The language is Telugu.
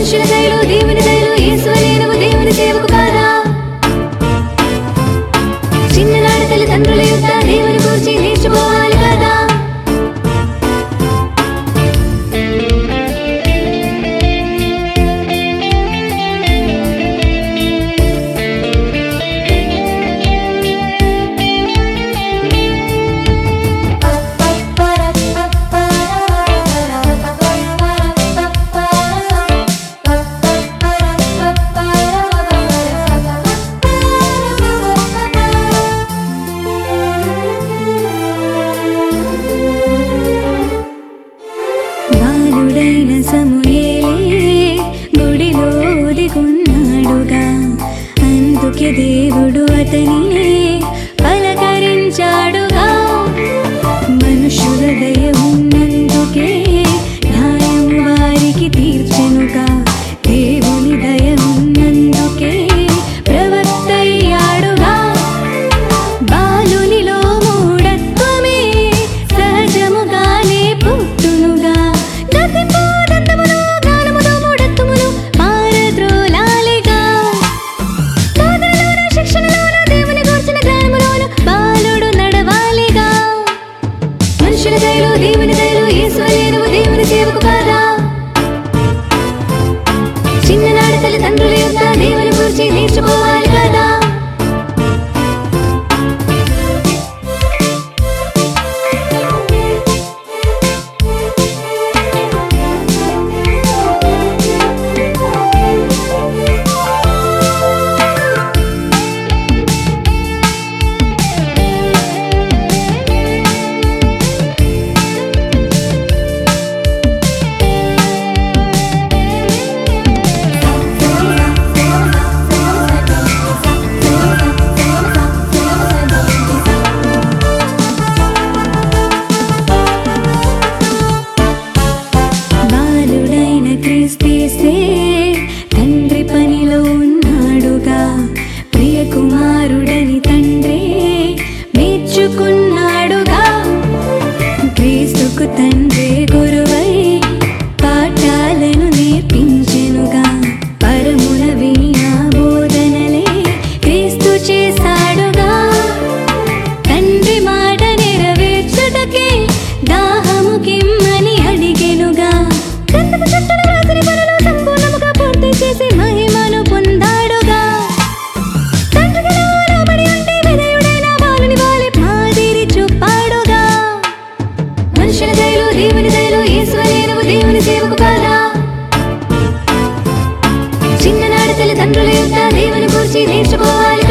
మనుషుల దయలు దేవుని దయలు యేసువలే నువ్వు దేవుని సేవకు కాదా చిన్ననాటి తల్లిదండ్రుల యొక్క దేవుని గురించి నేర్చుకోవాలి కదా బాలుడైన సమూయేలే గుడిలో దిగున్నాడుగా అందుకే దేవుడు అతనినే పలకరించాడుగా మనుషుల దయ ఉన్నందుకే న్యాయము వారికి తీర్చెనుగా దేవుని దయ ఉన్నందుకే ప్రవక్తయ్యాడుగా బాలునిలో మూఢత్వమే సహజముగానే పుట్టునుగా గతిపోదంతమును జ్ఞానముతో మూఢత్వమును పారద్రోలాలిగా బోధనలోను శిక్షణలోను దేవుని గూర్చిన జ్ఞానములోను బాలుడు నడవాలిగా మనుషుల దయలు దేవుని దయలు యేసువలే నువ్వు దేవుని సేవకు కాదా చిన్ననాటి తల్లిదండ్రుల యొక్క దేవుని గురించి నేర్చుకోవాలి కదా బాలుడైన క్రిస్తేసే తండ్రి పనిలో ఉన్నాడుగా ప్రియ కుమారుడని తండ్రి మెచ్చుకున్నాడుగా క్రీస్తుకు తండ్రి గురువై పాఠాలను నేర్పించెనుగా పరమున వీణా బోధనలే క్రీస్తు చేశాడుగా తండ్రి మాట నెరవేర్చుటకే దాహము కిమ్మని అడిగెనుగా గ్రంథము చుట్టూ రాసిన పనులు సంపూర్ణముగా పూర్తి చేసి మహిమను పొందాడుగా తండ్రికి లోబడి ఉంటే విధేయుడైన బాలుని వాలే మాదిరి చూపాడుగా మనుషుల దయలు దేవుని దయలు యేసువలే నువ్వు దేవుని సేవకు కాదా చిన్ననాటి తల్లిదండ్రుల యొక్క దేవుని గురించి నేర్చుకోవాలి